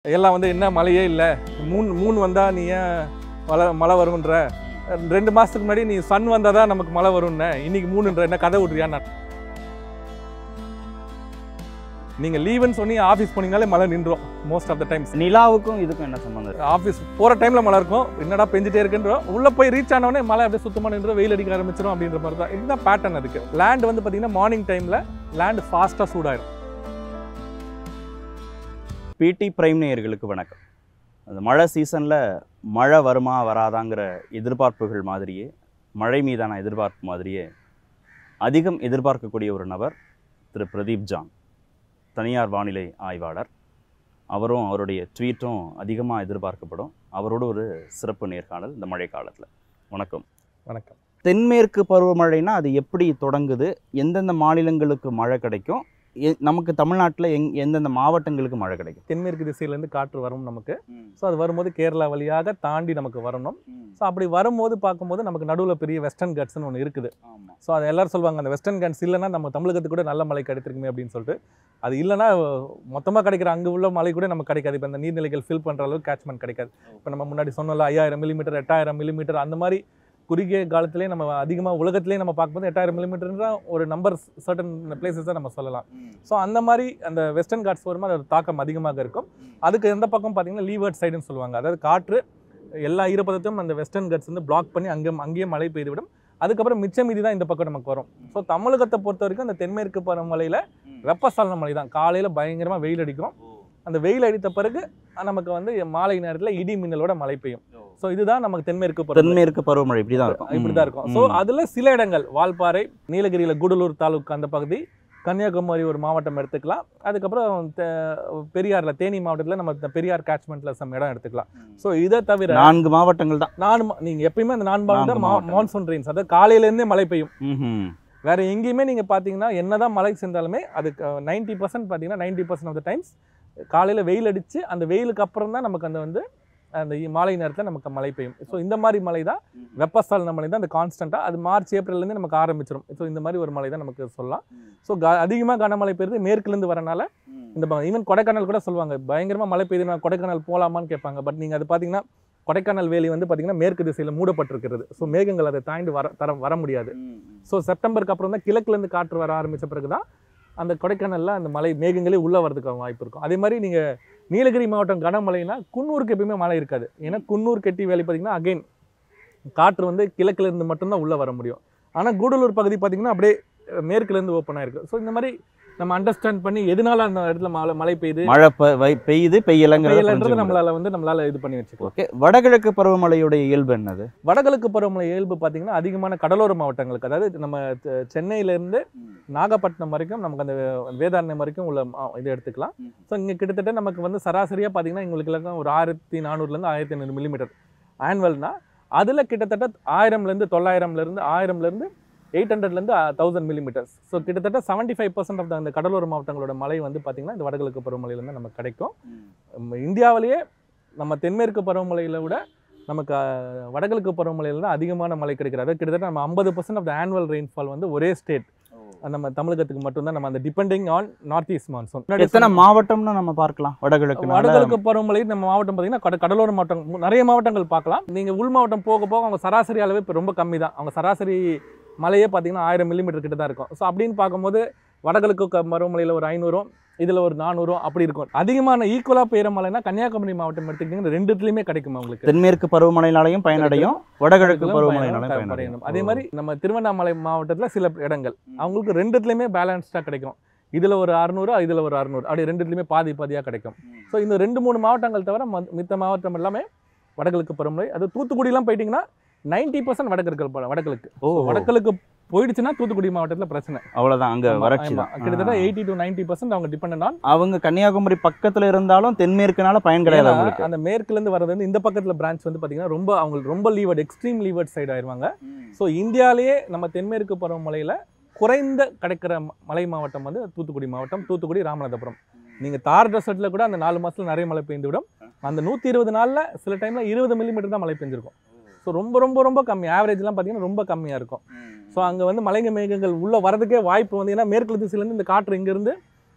எல்லாம் வந்து என்ன மழையே இல்லை மூணு மூணு வந்தால் நீ ஏன் மழை மழை வரும்ன்ற ரெண்டு மாதத்துக்கு முன்னாடி நீ சன் வந்தால் தான் நமக்கு மழை வரும்னு இன்னைக்கு மூணுன்ற என்ன கதை விட்றியா நான் நீங்கள் லீவுன்னு சொன்னி ஆஃபீஸ் போனீங்கனாலே மழை நின்றோம் மோஸ்ட் ஆஃப் த டைம்ஸ் நிலாவுக்கும் இதுக்கும் என்ன சம்பந்தம் இருக்கு? ஆஃபீஸ் போகிற டைமில் மழை இருக்கும் என்னடா பெஞ்சிட்டே இருக்குன்றோம் உள்ளே போய் ரீச் ஆனவொடனே மழை அப்படியே சுத்தமாக நின்று வெயில் அடிக்க ஆரம்பிச்சிடும் அப்படின்ற மாதிரி தான் இதுதான் பேட்டர்ன் அதுக்கு லேண்ட் வந்து பார்த்தீங்கன்னா மார்னிங் டைமில் லேண்ட் ஃபாஸ்ட்டாக சூடாயிடும் பிடி பிரைம் நேயர்களுக்கு வணக்கம் அந்த மழை சீசனில் மழை வருமா வராதாங்கிற எதிர்பார்ப்புகள் மாதிரியே மழை மீதான எதிர்பார்ப்பு மாதிரியே அதிகம் எதிர்பார்க்கக்கூடிய ஒரு நபர் திரு பிரதீப் ஜான் தனியார் வானிலை ஆய்வாளர் அவரும் அவருடைய ட்வீட்டும் அதிகமாக எதிர்பார்க்கப்படும் அவரோட ஒரு சிறப்பு நேர்காணல் இந்த மழை காலத்தில் வணக்கம் வணக்கம் தென்மேற்கு பருவமழைனா அது எப்படி தொடங்குது எந்தெந்த மாநிலங்களுக்கு மழை கிடைக்கும் எ- நமக்கு தமிழ்நாட்டில் எங் எந்தெந்த மாவட்டங்களுக்கு மழை கிடைக்கும் தென்மேற்கு திசையிலேருந்து காற்று வரும் நமக்கு ஸோ அது வரும்போது கேரளா வழியாக தாண்டி நமக்கு வரணும் ஸோ அப்படி வரும்போது பார்க்கும்போது நமக்கு நடுவில் பெரிய வெஸ்டர்ன் கட்ஸ்னு ஒன்று இருக்குது ஆமாம் ஸோ அதை எல்லாரும் சொல்லுவாங்க அந்த வெஸ்டர்ன் கட்ஸ் இல்லைன்னா நம்ம தமிழகத்துக்கு கூட நல்ல மழை கிடைத்திருக்குமே அப்படின்னு சொல்லிட்டு அது இல்லைன்னா மொத்தமாக கிடைக்கிற அங்கே உள்ள மழை கூட நமக்கு கிடைக்காது இப்போ இந்த நீர்நிலைகள் ஃபில் பண்ணுற அளவுக்கு கேட்ச்மெண்ட் கிடைக்காது இப்போ நம்ம முன்னாடி சொன்னோம்ல ஐயாயிரம் மில்லிமீட்டர் எட்டாயிரம் மில்லிமீட்டர் அந்த மாதிரி குறுகிய காலத்திலே நம்ம அதிகமாக உலகத்திலே நம்ம பார்க்கும்போது எட்டாயிரம் மில்லிமீட்டர்ன்ற ஒரு நம்பர் சர்டன் பிளேசஸ் தான் நம்ம சொல்லலாம் ஸோ அந்த மாதிரி அந்த வெஸ்டர்ன் காட்ஸ் வரும்போது அதோட தாக்கம் அதிகமாக இருக்கும் அதுக்கு எந்த பக்கம் பார்த்தீங்கன்னா லீவர்ட் சைடுன்னு சொல்லுவாங்க அதாவது காற்று எல்லா ஈரப்பதத்தையும் அந்த வெஸ்டர்ன் கட்ஸ் வந்து பிளாக் பண்ணி அங்கே அங்கேயே மழை பெய்து விடும் அதுக்கப்புறம் மிச்ச மீதி தான் இந்த பக்கம் நமக்கு வரும் ஸோ தமிழகத்தை பொறுத்த வரைக்கும் அந்த தென்மேற்கு பருவமழையில் வெப்பசலன மழை தான் காலையில் பயங்கரமாக வெயில் அடிக்கும் அந்த வெயில் அடித்த பிறகு நமக்கு வந்து மாலை நேரத்தில் இடி மின்னலோட மழை பெய்யும் ஸோ இதுதான் நமக்கு தென்மேற்கு பருவமழை தென்மேற்கு பருவமழை இப்படி தான் இருக்கும் இப்படி தான் இருக்கும் ஸோ ம். அதுல சில இடங்கள் வால்பாறை நீலகிரியில கூடலூர் தாலுக்கு அந்த பகுதி கன்னியாகுமரி ஒரு மாவட்டம் எடுத்துக்கலாம் அதுக்கப்புறம் தெ- பெரியார்ல தேனி மாவட்டத்தில் நம்ம இந்த பெரியார் கேட்ச்மெண்ட்ல சம் இடம் எடுத்துக்கலாம் ஸோ இதை தவிர நான்கு மாவட்டங்கள் தான் நான் நீங்க எப்பயுமே அந்த நான் நான்கு மாவட்டங்கள். மான்சூன் ரெயின்ஸ் அதாவது காலையில இருந்தே மழை பெய்யும் ம்ஹும். வேற எங்கேயுமே நீங்க பாத்தீங்கன்னா என்னதான் மழை செஞ்சாலுமே அதுக்கு நைன்டி பர்சன்ட் பாத்தீங்கன்னா ninety percent of the times காலையில வெயில் அடிச்சு அந்த வெயிலுக்கு அப்புறம் தான் நமக்கு அந்த வந்து அந்த இ- மாலை நேரத்தில் நமக்கு மழை பெய்யும் ஸோ இந்த மாதிரி மழை தான் வெப்பஸ்தலன மழை தான் அந்த கான்ஸ்டண்ட்டாக அது மார்ச் ஏப்ரல்லேருந்து நமக்கு ஆரம்பிச்சிடும் ஸோ இந்த மாதிரி ஒரு மழை தான் நமக்கு சொல்லலாம் ஸோ க அதிகமாக கனமழை பெய்யுது மேற்குலேருந்து வரனால இந்த ஈவன் கொடைக்கானல் கூட சொல்லுவாங்க பயங்கரமாக மழை பெய்யுது நான் கொடைக்கானல் போகலாமான்னு கேட்பாங்க பட் நீங்கள் அது பார்த்தீங்கன்னா கொடைக்கானல் வேலி வந்து பார்த்தீங்கன்னா மேற்கு திசையில் மூடப்பட்டிருக்கிறது ஸோ மேகங்கள் அதை தாண்டி வர தர வர முடியாது ஸோ செப்டம்பருக்கு அப்புறம் தான் கிழக்குலேருந்து காற்று வர ஆரம்பித்த பிறகு தான் அந்த கொடைக்கானலில் அந்த மலை மேகங்களே உள்ளே வரதுக்கு வாய்ப்பு இருக்கும் அதே மாதிரி நீங்கள் நீலகிரி மாவட்டம் கனமழைனா குன்னூருக்கு எப்பயுமே மழை இருக்காது ஏன்னா குன்னூர் கெட்டி வேலை பார்த்தீங்கன்னா அகைன் காற்று வந்து கிழக்குல இருந்து மட்டும்தான் உள்ளே வர முடியும் ஆனால் கூடலூர் பகுதி பார்த்தீங்கன்னா அப்படியே அஹ், மேற்குலேருந்து ஓப்பனாக இருக்குது ஸோ இந்த மாதிரி நம்ம அண்டர்ஸ்டாண்ட் பண்ணி எதனால அந்த இடத்துல மழை மழை பெய்யுது மழை பெ- வை- பெய்யுது பெய்யலைங்கிறத பெய்யலன்றது புரிஞ்சுக்க முடியும். நம்மளால வந்து நம்மளால இது பண்ணி வச்சுக்கலாம் ஓகே வடகிழக்கு பருவமழையுடைய இயல்பு என்னது வடகிழக்கு பருவமழை இயல்பு பார்த்தீங்கன்னா அதிகமான கடலோர மாவட்டங்களுக்கு அதாவது நம்ம செ- சென்னையிலேருந்து நாகப்பட்டினம் வரைக்கும் நமக்கு அந்த வேதாரண்யம் வரைக்கும் உள்ள மா- இது எடுத்துக்கலாம் ஸோ இங்கே கிட்டத்தட்ட நமக்கு வந்து சராசரியாக பார்த்தீங்கன்னா எங்களுக்கு ஒரு ஆயிரத்தி நானூறுலேருந்து ஆயிரத்தி ஐநூறு மில்லிமீட்டர் ஆனுவல்னா அதில் கிட்டத்தட்ட ஆயிரம்லேருந்து தொள்ளாயிரம்லேருந்து ஆயிரம்லேருந்து எயிட் ஹண்ட்ரட்லேருந்து தௌசண்ட் மில்லிமீட்டர்ஸ் ஸோ கிட்டத்தட்ட செவன்ட்டி ஃபைவ் பர்சன்ட் ஆஃப் அந்த கடலோர மாவட்டங்களோட மழை வந்து பார்த்திங்கன்னா இந்த வடகிழக்கு பருவமழையிலேருந்து நமக்கு கிடைக்கும் நம்ம இந்தியாவிலேயே நம்ம தென்மேற்கு பருவமழையில விட நமக்கு அஹ், வடகிழக்கு பருவமழையில தான் அதிகமான மழை கிடைக்கிறது அதாவது கிட்டத்தட்ட நம்ம ஐம்பது percent of the annual rainfall வந்து ஒரே ஸ்டேட் நம்ம தமிழகத்துக்கு மட்டும்தான் நம்ம அந்த depending on north east monsoon எத்தனை மாவட்டம்னு நம்ம பார்க்கலாம் வடகிழக்கு வடகிழக்கு பருவமழை நம்ம மாவட்டம் பார்த்தீங்கன்னா கட- கடலோர மாவட்டம் மு- நிறைய மாவட்டங்கள் பார்க்கலாம் நீங்க உள் மாவட்டம் போக போக அவங்க சராசரி அளவு இப்போ ரொம்ப கம்மி தான் அவங்க சராசரி மழையே பார்த்தீங்கன்னா ஆயிரம் மில்லிமீட்டர் கிட்ட தான் இருக்கும் ஸோ அப்படின்னு பார்க்கும்போது வடகிழக்கு க- பருவமழையில ஒரு ஐநூறும் இதுல ஒரு நானூறும் அப்படி இருக்கும் அதிகமான ஈக்குவலா பெய்யுற மழைனா கன்னியாகுமரி மாவட்டம் எடுத்துக்கிட்டீங்கன்னா ரெண்டுத்துலயுமே கிடைக்கும் உங்களுக்கு தென்மேற்கு பருவமழையினாலையும் பயனடையும் வடகிழக்கு இதுல பருவமழையினாலையும் பயணம் பயனடையும் பயணம். அதே மாதிரி நம்ம திருவண்ணாமலை மாவட்டத்துல சில இடங்கள் அவங்களுக்கு ரெண்டுத்துலயுமே பேலன்ஸ்டாக கிடைக்கும் இதுல ஒரு அறுநூறு இதுல ஒரு அறுநூறு அப்படி ரெண்டுத்துலயுமே பாதி பாதியா கிடைக்கும் ஸோ இந்த ரெண்டு மூணு மாவட்டங்கள் தவிர மத்- மித்த மாவட்டம் எல்லாமே வடகிழக்கு பருவமழை அது தூத்துக்குடிலாம் போயிட்டீங்கன்னா நைன்டி பர்சன்ட் வடகிழக்கு ப- வடகிழக்கு ஓ வடகிழக்கு போயிடுச்சுன்னா தூத்துக்குடி மாவட்டத்துல பிரச்சனை அவ்வளவுதான் அங்க ஆமா, வறட்சி ஆமா. தான் கிட்டத்தட்ட ah. Eighty to ninety percent அவங்க டிபெண்ட் ஆன் அவங்க கன்னியாகுமரி பக்கத்துல இருந்தாலும் தென்மேற்குனால பயன் கிடையாது ஏன்னா, அவங்களுக்கு அந்த மேற்குல இருந்து வர்றது வந்து இந்த பக்கத்துல பிரான்ச் வந்து பாத்தீங்கன்னா ரொம்ப அவங்களுக்கு ரொம்ப லீவர்ட் எக்ஸ்ட்ரீம் லீவர்ட் சைடு ஆயிருவாங்க ஸோ இந்தியாவிலேயே நம்ம தென்மேற்கு பருவமழையில் குறைந்த கிடைக்கிற ம- மலை மாவட்டம் வந்து தூத்துக்குடி மாவட்டம் தூத்துக்குடி ராமநாதபுரம் நீங்கள் தார் டெசர்ட்டில் கூட அந்த நாலு மாதத்தில் நிறைய மழை பெய்ந்து விடும் அந்த நூற்றி இருபது நாளில் சில டைமில் இருபது மில்லிமீட்டர் தான் மழை பெஞ்சிருக்கும் ஸோ ரொம்ப ரொம்ப ரொம்ப கம்மி ஆவரேஜ்லாம் பார்த்தீங்கன்னா ரொம்ப கம்மியாக இருக்கும் ஸோ அங்கே வந்து மலைங்க மேகங்கள் உள்ளே வரதுக்கே வாய்ப்பு வந்து ஏன்னா மேற்கு திசையிலேருந்து இந்த காற்று இங்கேருந்து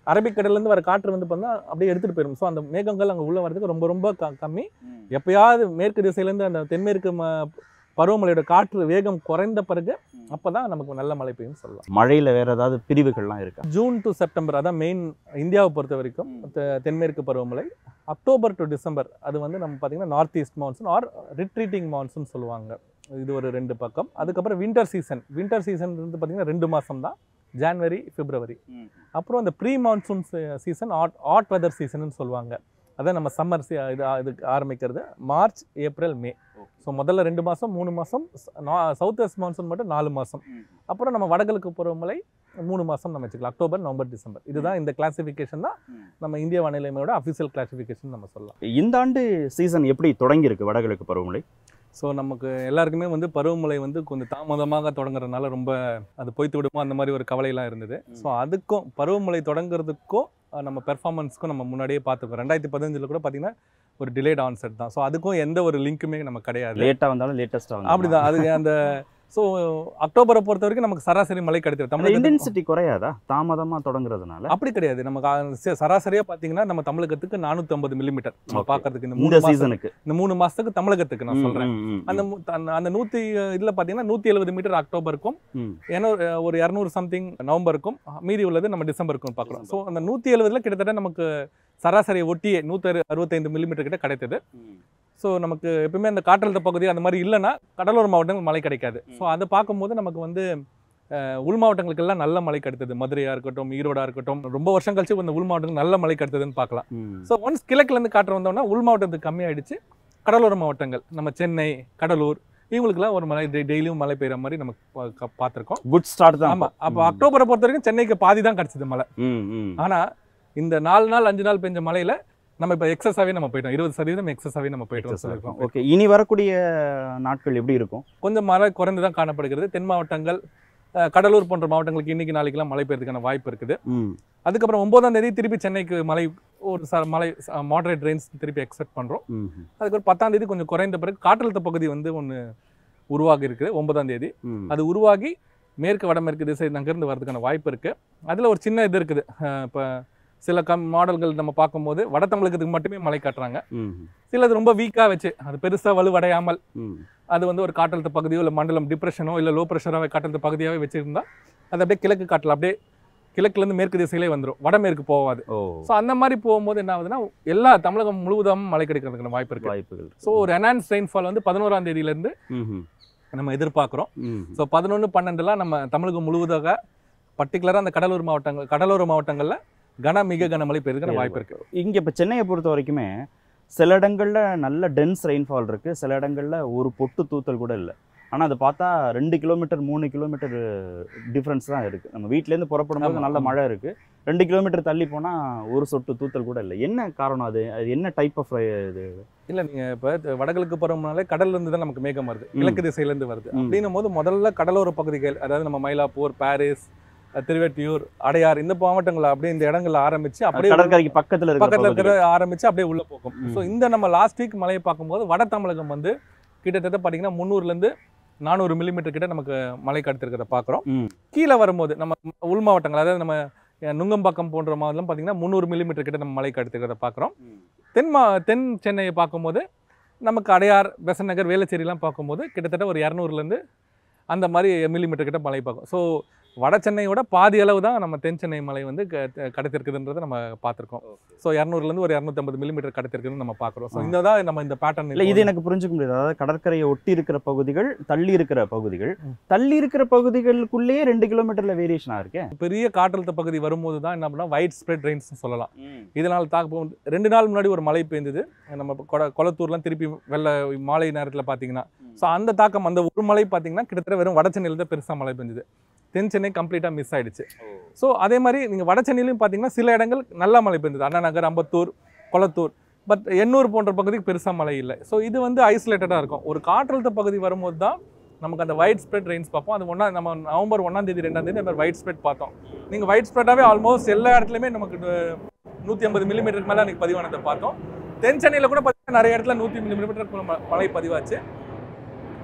அரபிக்கடல்லேருந்து வர காற்று வந்து பார்த்தா அப்படியே எடுத்துகிட்டு போயிடும் ஸோ அந்த மேகங்கள் அங்கே உள்ள வரதுக்கு ரொம்ப ரொம்ப க கம்மி எப்பயாவது மேற்கு திசையிலேருந்து அந்த தென்மேற்கு ம பருவமழையோட காற்று வேகம் குறைந்த பிறகு அப்போ தான் நமக்கு நல்ல மழை பெய்யும் சொல்லலாம் மழையில வேற ஏதாவது பிரிவுகள்லாம் இருக்கா ஜூன் டு செப்டம்பர் அதான் மெயின் இந்தியாவை பொறுத்த வரைக்கும் தெ- தென்மேற்கு பருவமழை அக்டோபர் டு டிசம்பர் அது வந்து நம்ம பார்த்தீங்கன்னா north east monsoon or retreating monsoon சொல்லுவாங்க இது ஒரு ரெண்டு பக்கம் அதுக்கப்புறம் வின்டர் சீசன் வின்டர் சீசன் வந்து பார்த்தீங்கன்னா ரெண்டு மாதம் தான் ஜான்வரி பிப்ரவரி அப்புறம் அந்த pre monsoon season hot hot weather season சொல்லுவாங்க அதான் நம்ம சம்மர் இது இது ஆரம்பிக்கிறது மார்ச் ஏப்ரல் மே ஸோ முதல்ல ரெண்டு மாதம் மூணு மாதம் சவுத் வெஸ்ட் மான்சூன் மட்டும் நாலு மாதம் அப்புறம் நம்ம வடகிழக்கு பருவமழை மூணு மாதம் நம்ம வச்சுக்கலாம் அக்டோபர் நவம்பர் டிசம்பர் இதுதான் இந்த கிளாசிஃபிகேஷன் தான் நம்ம இந்திய வானிலைமையோட அஃபிஷியல் கிளாசிஃபிகேஷன் நம்ம சொல்லலாம் இந்த ஆண்டு சீசன் எப்படி தொடங்கி இருக்கு வடகிழக்கு பருவமழை ஸோ நமக்கு எல்லாருக்குமே வந்து பருவமழை வந்து கொஞ்சம் தாமதமாக தொடங்குறதுனால ரொம்ப அது பொய்த்து விடுமோ அந்த மாதிரி ஒரு கவலையெல்லாம் இருந்தது ஸோ அதுக்கும் பருவமழை தொடங்குறதுக்கும் அஹ், நம்ம பெர்ஃபார்மன்ஸ்க்கும் நம்ம முன்னாடியே பார்த்துருக்கோம் ரெண்டாயிரத்தி பதினஞ்சில் கூட பார்த்தீங்கன்னா ஒரு டிலேட் ஆன்செட் தான் ஸோ அதுக்கும் எந்த ஒரு லிங்க்குமே நம்ம கிடையாது லேட்டா வந்தாலும் லேட்டஸ்டா வந்தாலும் அப்படிதான் அது அந்த ஸோ அக்டோபரை பொறுத்த வரைக்கும் நமக்கு சராசரி மழை கிடைத்தது அந்த தமிழகத்துக்கு இன்டென்சிட்டி குறையாதா தாமதமா தொடங்குறதுனால அப்படி கிடையாது நமக்கு அஹ், ச- சராசரியா பாத்தீங்கன்னா நம்ம தமிழகத்துக்கு 450 மில்லிமீட்டர் நம்ம Okay. பாக்குறதுக்கு இந்த இந்த மூணு மாசம் சீசனுக்கு இந்த மூணு மாசத்துக்கு தமிழகத்துக்கு நான் சொல்றேன் அந்த மு- அந்த- அந்த நூத்தி இதுல பாத்தீங்கன்னா நூத்தி எழுபது மீட்டர் அக்டோபருக்கும் ஏன்னா ஒரு இரநூறு சம்திங் நவம்பருக்கும் மீதி உள்ளது நம்ம டிசம்பருக்கும் பார்க்குறோம் ஸோ அந்த நூத்தி எழுபதுல கிட்டத்தட்ட நமக்கு சராசரியை ஒட்டியே நூற்றி அறுபத்தைந்து மில்லிமீட்டர் கிட்ட கிடைத்தது ஸோ நமக்கு எப்பவுமே அந்த காற்றழுத்த பகுதி அந்த மாதிரி இல்லைன்னா கடலோர மாவட்டங்கள் மழை கிடைக்காது ஸோ அதை பார்க்கும்போது நமக்கு வந்து அஹ், உள் மாவட்டங்களுக்கெல்லாம் நல்ல மழை கிடைத்தது மதுரையா இருக்கட்டும் ஈரோடா இருக்கட்டும் ரொம்ப வருஷம் கழிச்சு இந்த உள் மாவட்டங்கள் நல்ல மழை கிடைத்ததுன்னு பார்க்கலாம் ஸோ ஒன்ஸ் கிழக்குலேருந்து காற்று வந்தோம்னா உள் மாவட்டத்துக்கு கம்மியாயிடுச்சு கடலோர மாவட்டங்கள் நம்ம சென்னை கடலூர் இவங்களுக்குலாம் ஒரு மழை டெய்லியும் மழை பெய்யுற மாதிரி நம்ம பா- க- பார்த்திருக்கோம் குட் ஸ்டார்ட் தான் ஆமா அப்போ அக்டோபரை பொறுத்த வரைக்கும் சென்னைக்கு பாதி தான் கிடைச்சது மழை ம், ம். ஆனா இந்த நாலு நாள் அஞ்சு நாள் பெஞ்ச மழையில நம்ம இப்போ எக்ஸஸாவே நம்ம போயிட்டோம் இருபது சதவீதம் எக்ஸஸாவே நம்ம போயிட்டோம் சொல்லியிருக்கோம் ஓகே இனி வரக்கூடிய நாட்கள் எப்படி இருக்கும் கொஞ்சம் மழை குறைந்து தான் காணப்படுகிறது தென் மாவட்டங்கள் அஹ், கடலூர் போன்ற மாவட்டங்களுக்கு இன்னைக்கு நாளைக்கெல்லாம் மழை பெய்யறதுக்கான வாய்ப்பு இருக்குது ம், அதுக்கப்புறம் ஒன்பதாம் தேதி திருப்பி சென்னைக்கு மழை ஒரு ச மழை மாடரேட் ரெயின்ஸ் திருப்பி எக்ஸ்பெக்ட் பண்றோம் ம், அதுக்கப்புறம் பத்தாம் தேதி கொஞ்சம் குறைந்த பிறகு காற்றழுத்த பகுதி வந்து ஒன்று உருவாகி இருக்குது ஒன்பதாம் தேதி ம். அது உருவாகி மேற்கு வடமேற்கு திசை நகர்ந்து வர்றதுக்கான வாய்ப்பு இருக்கு அதுல ஒரு சின்ன இது இருக்குது அஹ் இப்ப சில கம் மாடல்கள் நம்ம பார்க்கும்போது வட தமிழகத்துக்கு மட்டுமே மழை காட்டுறாங்க ம், சிலது ரொம்ப வீக்கா வச்சு அது பெருசா வலுவடையாமல் ம். அது வந்து ஒரு காற்றழுத்த பகுதியோ இல்லை மண்டலம் டிப்ரெஷனோ இல்லை லோ ப்ரெஷராகவே காற்றழுத்த பகுதியாகவே வச்சிருந்தா அது அப்படியே கிழக்கு காட்டில் அப்படியே கிழக்குலேருந்து மேற்கு திசையிலே வந்துடும் வடமேற்கு போகாது ஓ ஸோ அந்த மாதிரி போகும்போது என்ன ஆகுதுன்னா எல்லா தமிழகம் முழுவதும் மழை கிடைக்கிறதுக்கான வாய்ப்பு இருக்கு வாய்ப்புகள் இருக்கு. ஸோ ஒரு என்ஹான்ஸ் ரெயின்ஃபால் வந்து பதினோராம் தேதியிலேருந்து ம், ம், நம்ம எதிர்பார்க்குறோம் ம். ஸோ பதினொன்று பன்னெண்டுலாம் நம்ம தமிழகம் முழுவதாக பர்டிகுலராக அந்த கடலூர் மாவட்டங்கள் கடலோர மாவட்டங்களில் கன மிக கனமழை பெய்யறதுக்கான வாய்ப்பு இருக்கு இங்க இப்ப சென்னையை பொறுத்த வரைக்குமே சில இடங்கள்ல நல்ல டென்ஸ் ரெயின்ஃபால் இருக்கு சில இடங்கள்ல ஒரு பொட்டு தூத்தல் கூட இல்லை ஆனா அதை பார்த்தா ரெண்டு கிலோமீட்டர் மூணு கிலோமீட்டர் டிஃப்ரென்ஸ் தான் இருக்கு நம்ம வீட்ல இருந்து புறப்படும் போது ஆமா, நல்ல ஆமா. மழை இருக்கு ரெண்டு கிலோமீட்டர் தள்ளி போனா ஒரு சொட்டு தூத்தல் கூட இல்லை என்ன காரணம் அது அது என்ன டைப் ஆஃப் இது இல்லை நீங்கள் இப்போ வடகிழக்கு பருவம்னாலே கடல்ல இருந்து தான் நமக்கு மேகம் வருது கிழக்கு திசையிலேருந்து வருது ம். அப்படின்னும் போது முதல்ல கடலோர பகுதிகள் அதாவது நம்ம மயிலாப்பூர் பாரிஸ் அஹ் திருவெட்டியூர் அடையார் இந்த மாவட்டங்கள் அப்படியே இந்த இடங்கள்ல ஆரம்பிச்சு அப்படியே கடற்கரைக்கு பக்கத்துல இருக்கிற பக்கத்துல பகுதிகள். இருக்கிற ஆரம்பிச்சு அப்படியே உள்ள போகும் ம். ஸோ இந்த நம்ம லாஸ்ட் வீக் மழையை பார்க்கும்போது வட தமிழகம் வந்து கிட்டத்தட்ட பார்த்தீங்கன்னா முந்நூறுலேருந்து நானூறு மில்லிமீட்டர் கிட்ட நமக்கு மழை கடத்திருக்கிறத பார்க்குறோம் ம். கீழே வரும்போது நம்ம உள் மாவட்டங்கள் அதாவது நம்ம அஹ், நுங்கம்பாக்கம் போன்ற மாவட்டம் பார்த்தீங்கன்னா முந்நூறு மில்லிமீட்டர் கிட்ட நம்ம மழை கடத்திருக்கிறத பார்க்குறோம் தென் மா தென் சென்னையை பார்க்கும்போது நமக்கு அடையார் பெசன் நகர் வேளச்சேரிலாம் பார்க்கும்போது கிட்டத்தட்ட ஒரு இரநூறுலேருந்து அந்த மாதிரி மில்லிமீட்டர் கிட்ட மழை பார்க்கும் ஸோ வட சென்னையோட பாதி அளவு தான் நம்ம தென் சென்னை மழை வந்து க- த- கடத்திருக்குதுன்றதை நம்ம பார்த்துருக்கோம் ஸோ இரநூறுலேருந்து ஒரு இரநூத்தம்பது மில்லிமீட்டர் கடத்திருக்குதுன்னு நம்ம பார்க்குறோம் ஸோ ஆ. இந்த தான் நம்ம இந்த பேட்டர்ன் இல்ல இது எனக்கு புரிஞ்சுக்க முடியாது அதாவது கடற்கரையை ஒட்டி இருக்கிற பகுதிகள் தள்ளி இருக்கிற பகுதிகள் ம். தள்ளி இருக்கிற பகுதிகளுக்குள்ளேயே ரெண்டு கிலோமீட்டர்ல வேரியேஷனா இருக்கே பெரிய காற்றழுத்த பகுதி வரும்போது தான் என்ன பண்ணால் வைட் ஸ்ப்ரெட் ரெயின்ஸ் சொல்லலாம் இதனால் தாக்கம் ரெண்டு நாள் முன்னாடி ஒரு மழை பெய்ந்தது நம்ம இப்ப கொட கொளத்தூர்லாம் திருப்பி வெள்ள மாலை நேரத்தில் பார்த்தீங்கன்னா ஸோ அந்த தாக்கம் அந்த ஒரு மழை பார்த்தீங்கன்னா கிட்டத்தட்ட வெறும் வட சென்னையில் தான் பெருசாக மழை பெஞ்சது தென் சென்னை கம்ப்ளீட்டாக மிஸ் ஆயிடுச்சு ஸோ அதே மாதிரி நீங்கள் வட சென்னையிலையும் பார்த்தீங்கன்னா சில இடங்கள் நல்லா மழை பெஞ்சது அண்ணா நகர் அம்பத்தூர் கொளத்தூர் பட் எண்ணூர் போன்ற பகுதிக்கு பெருசாக மழை இல்லை ஸோ இது வந்து ஐசோலேட்டடாக இருக்கும் ஒரு காற்றழுத்த பகுதி வரும்போது தான் நமக்கு அந்த வைட் ஸ்ப்ரெட் ரெயின்ஸ் பார்ப்போம் அது ஒன்றா நம்ம நவம்பர் ஒன்றாம் தேதி ரெண்டாம் தேதி நம்ம வைட் ஸ்ப்ரெட் பார்த்தோம் நீங்கள் வைட் ஸ்ப்ரெட்டாகவே ஆல்மோஸ்ட் எல்லா இடத்துலையுமே நமக்கு நூற்றி ஐம்பது மில்லிமீட்டருக்கு மேலே அன்றைக்கி பதிவானதை பார்த்தோம் தென் சென்னையில் கூட பார்த்தீங்கன்னா நிறைய இடத்துல நூற்றி மில்லிமீட்டருக்கு மழை பதிவாச்சு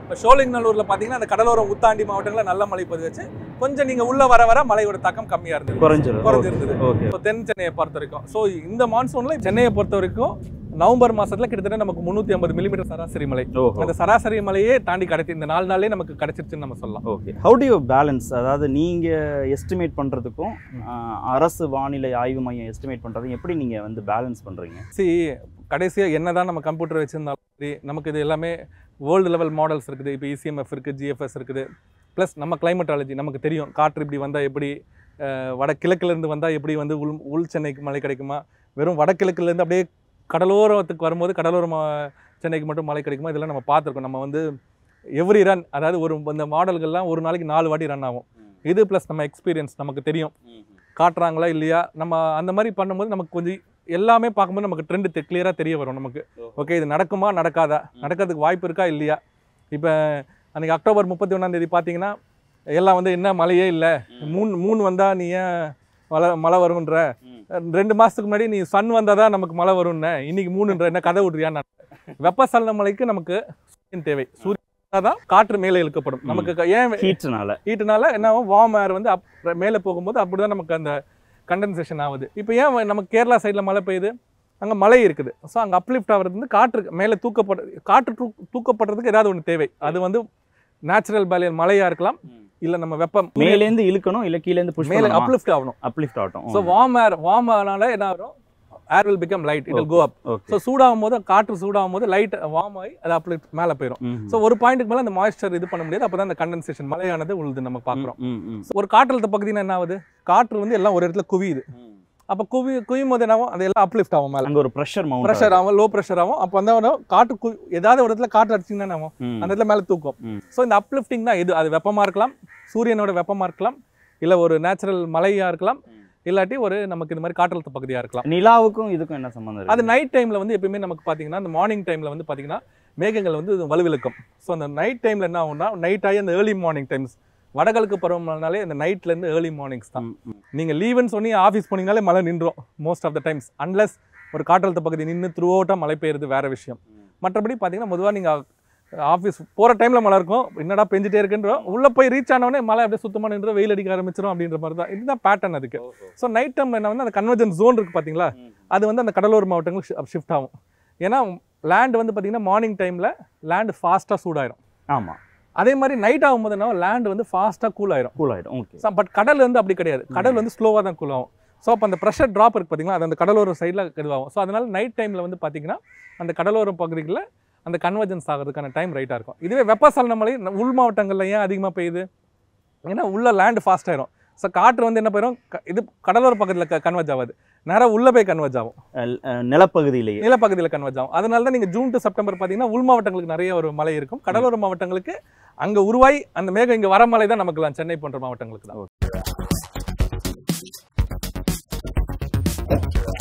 இப்போ சோழிங்கநல்லூர்ல பார்த்தீங்கன்னா அந்த கடலோரம் உத்தாண்டி மாவட்டங்களில் நல்ல மழை பதிவாச்சு கொஞ்சம் நீங்க உள்ள வர வர மழையோட தாக்கம் கம்மியா இருந்தது குறைஞ்சிரும் குறைஞ்சிருந்தது ஓகே இப்போ தென் சென்னையை பொறுத்த வரைக்கும் ஸோ இந்த மான்சூன்ல சென்னையை பொறுத்த வரைக்கும் நவம்பர் மாசத்துல கிட்டத்தட்ட நமக்கு முந்நூற்றி ஐம்பது மில்லிமீட்டர் சராசரி மழை ஓஹோ அந்த சராசரி மழையே தாண்டி கிடைச்சி இந்த நாலு நாளே நமக்கு கிடைச்சிருச்சுன்னு நம்ம சொல்லலாம் okay how do you balance அதாவது நீங்க எஸ்டிமேட் பண்றதுக்கும் ஆஹ், அரசு வானிலை ஆய்வு மையம் எஸ்டிமேட் பண்றதுக்கும் எப்படி நீங்க வந்து பேலன்ஸ் பண்றீங்க சி கடைசியாக என்னதான் நம்ம கம்ப்யூட்டர் வச்சிருந்தாலும் சரி நமக்கு இது எல்லாமே வேர்ல்டு லெவல் மாடல்ஸ் இருக்குது இப்போ இசிஎம்எஃப் இருக்குது ஜிஎஃப்எஸ் இருக்குது ப்ளஸ் நம்ம கிளைமட்டாலஜி நமக்கு தெரியும் காற்று இப்படி வந்தால் எப்படி அஹ், வடகிழக்குலேருந்து வந்தால் எப்படி வந்து உள் உள் சென்னைக்கு மழை கிடைக்குமா வெறும் வடகிழக்குலேருந்து அப்படியே கடலோரத்துக்கு வரும்போது கடலோர மா- சென்னைக்கு மட்டும் மழை கிடைக்குமா இதெல்லாம் நம்ம பார்த்துருக்கோம் நம்ம வந்து எவ்ரி ரன் அதாவது ஒரு இந்த மாடல்கள்லாம் ஒரு நாளைக்கு நாலு வாட்டி ரன் ஆகும் இது ப்ளஸ் நம்ம எக்ஸ்பீரியன்ஸ் நமக்கு தெரியும் காட்டுறாங்களா இல்லையா நம்ம அந்த மாதிரி பண்ணும்போது நமக்கு கொஞ்சம் எல்லாமே பார்க்கும்போது நமக்கு ட்ரெண்ட் கிளியராக தெரிய வரும் நமக்கு ஓகே இது நடக்குமா நடக்காதா நடக்கிறதுக்கு வாய்ப்பு இருக்கா இல்லையா இப்போ அன்றைக்கி அக்டோபர் முப்பத்தி ஒன்றாந்தேதி பார்த்தீங்கன்னா எல்லாம் வந்து என்ன மழையே இல்லை மூணு மூணு வந்தால் நீ ஏன் மழை மழை வரும்ன்ற ரெண்டு மாதத்துக்கு முன்னாடி நீ சன் வந்தால் தான் நமக்கு மழை வரும்னு இன்னைக்கு மூணுன்ற என்ன கதை விட்றியான்னு வெப்பசலன மழைக்கு நமக்கு சூரியன் தேவை சூரியன் தான் காற்று மேலே இழுக்கப்படும் நமக்கு க- ஏன் ஹீட்னால ஹீட்டுனால என்ன ஆகும் வார்ம் ஏர் வந்து அப் மேலே போகும்போது அப்படி தான் நமக்கு அந்த கண்டென்சேஷன் ஆகுது இப்போ ஏன் வ- நமக்கு கேரளா சைடில் மழை பெய்யுது அங்கே மழை இருக்குது ஸோ அங்கே அப்லிஃப்ட் ஆகிறது வந்து காற்று மேலே தூக்கப்பட காற்று தூ தூக்கப்படுறதுக்கு ஏதாவது ஒன்று தேவை அது வந்து நேச்சுரல் பேலியல் மழையாக இருக்கலாம் இல்லை நம்ம வெப்பம் மேலேந்து இழுக்கணும் இல்ல கீழேந்து புஷ் மேலே பண்ணணும் அப்லிஃப்ட் ஆகணும் அப்லிஃப்ட் ஆகட்டும் ஸோ வார்ம் ஏர் வார்ம் ஆனால என்ன ஆகும் air will become light it will go up okay so சூடாகும் போது காற்று சூடாகும் போது லைட் வார்ம் ஆகி அது அப்லிஃப்ட் மேலே போயிடும் ஸோ ஒரு பாயிண்ட்டுக்கு மேலே அந்த மாய்ஸ்சர் இது பண்ண முடியாது அப்போ தான் அந்த கண்டென்சேஷன் மழையானது உழுது நம்ம பார்க்குறோம் ஒரு காற்றழுத்த பகுதினா என்ன ஆகுது காற்று வந்து எல்லாம் ஒரு இடத்துல குவியுது அப்போ குவி குவியும் போது என்ன ஆகும் அது எல்லாம் அப்லிஃப்ட் ஆகும் மேலே அங்க ஒரு ப்ரெஷர் மவுண்ட் ப்ரெஷர் ஆகும் லோ ப்ரெஷர் ஆகும் அப்போ வந்து என்ன ஆகும்? காற்று கு ஏதாவது ஒரு இடத்துல காற்று அடிச்சிங்கன்னா என்ன ஆகும் அந்த இடத்துல மேலே தூக்கும் ம். ஸோ இந்த அப்லிஃப்டிங் தான் இது அது வெப்பமாக இருக்கலாம் சூரியனோட வெப்பமாக இருக்கலாம் இல்லை ஒரு நேச்சுரல் மழையாக இருக்கலாம் இல்லாட்டி ஒரு நமக்கு இந்த மாதிரி காற்றழுத்த பகுதியாக இருக்கலாம் நிலாவுக்கும் இதுக்கும் என்ன சம்பந்தம் இருக்கு அது நைட் டைமில் வந்து எப்பயுமே நமக்கு பார்த்தீங்கன்னா அந்த மார்னிங் டைமில் வந்து பார்த்தீங்கன்னா மேகங்கள் வந்து இது வலுவிழுக்கும் ஸோ அந்த நைட் டைமில் என்ன ஆகும்னா நைட் ஆகி அந்த ஏர்லி மார்னிங் டைம்ஸ் வடகிழக்கு பருவமழைனாலே இந்த நைட்லேருந்து ஏர்லி மார்னிங்ஸ் தான் ம், ம். நீங்கள் லீவுன்னு சொன்னி ஆஃபீஸ் போனீங்கனாலே மழை நின்றோம் most of the times unless ஒரு காற்றழுத்த பகுதி நின்று த்ரூ அவுட்டாக மழை பெய்யுறது வேற விஷயம் மற்றபடி பார்த்தீங்கன்னா பொதுவாக நீங்கள் ஆஃபீஸ் போகிற டைமில் மழை இருக்கும் என்னடா பெஞ்சிட்டே இருக்குன்றோம் உள்ளே போய் ரீச் ஆனவொடனே மழை அப்படியே சுத்தமாக நின்று வெயில் அடிக்க ஆரம்பிச்சிடும் அப்படின்ற மாதிரி தான் இதுதான் பேட்டர்ன் அதுக்கு ஸோ நைட் டைமில் என்ன வந்து அந்த கன்வர்ஜன் ஜோன் இருக்குது பார்த்தீங்களா அது வந்து அந்த கடலோர மாவட்டங்களுக்கு ஷிஃப்ட் ஆகும் ஏன்னா லேண்ட் வந்து பார்த்தீங்கன்னா மார்னிங் டைமில் லேண்ட் ஃபாஸ்ட்டாக சூடாயிரும் ஆமா அதே மாதிரி நைட் ஆகும்போது என்ன லேண்ட் வந்து ஃபாஸ்ட்டாக கூல் ஆயிரும் கூல் ஆயிடும் ஓகே பட் கடல் வந்து அப்படி கிடையாது கடல் வந்து ஸ்லோவாக தான் கூல் ஆகும் ஸோ அப்போ அந்த ப்ரெஷர் ட்ராப் இருக்குது பார்த்தீங்களா அது அந்த கடலோர சைடில் இதுவாகும் ஸோ அதனால நைட் டைமில் வந்து பார்த்தீங்கன்னா அந்த கடலோர பகுதிகளில் அந்த கன்வர்ஜன்ஸ் ஆகிறதுக்கான டைம் ரைட்டாக இருக்கும் இதுவே வெப்பசலன மழை ந- உள் மாவட்டங்களில் ஏன் அதிகமாக பெய்யுது ஏன்னா உள்ள லேண்ட் ஃபாஸ்ட் ஆயிரும் ஸோ காற்று வந்து என்ன போயிடும் க- இது கடலோர பக்கத்தில் கன்வெர்ஜ் ஆகாது நேராக உள்ளே போய் கன்வெர்ஜ் ஆகும் நிலப்பகுதியிலேயே நிலப்பகுதியில் கன்வெர்ஜ் ஆகும் அதனால தான் நீங்கள் ஜூன் டு செப்டம்பர் பார்த்தீங்கன்னா உள் மாவட்டங்களுக்கு நிறைய ஒரு மழை இருக்கும் கடலோர மாவட்டங்களுக்கு அங்கே உருவாய் அந்த மேகம் இங்கே வர மழை தான் நமக்குலாம் சென்னை போன்ற மாவட்டங்களுக்கு தான்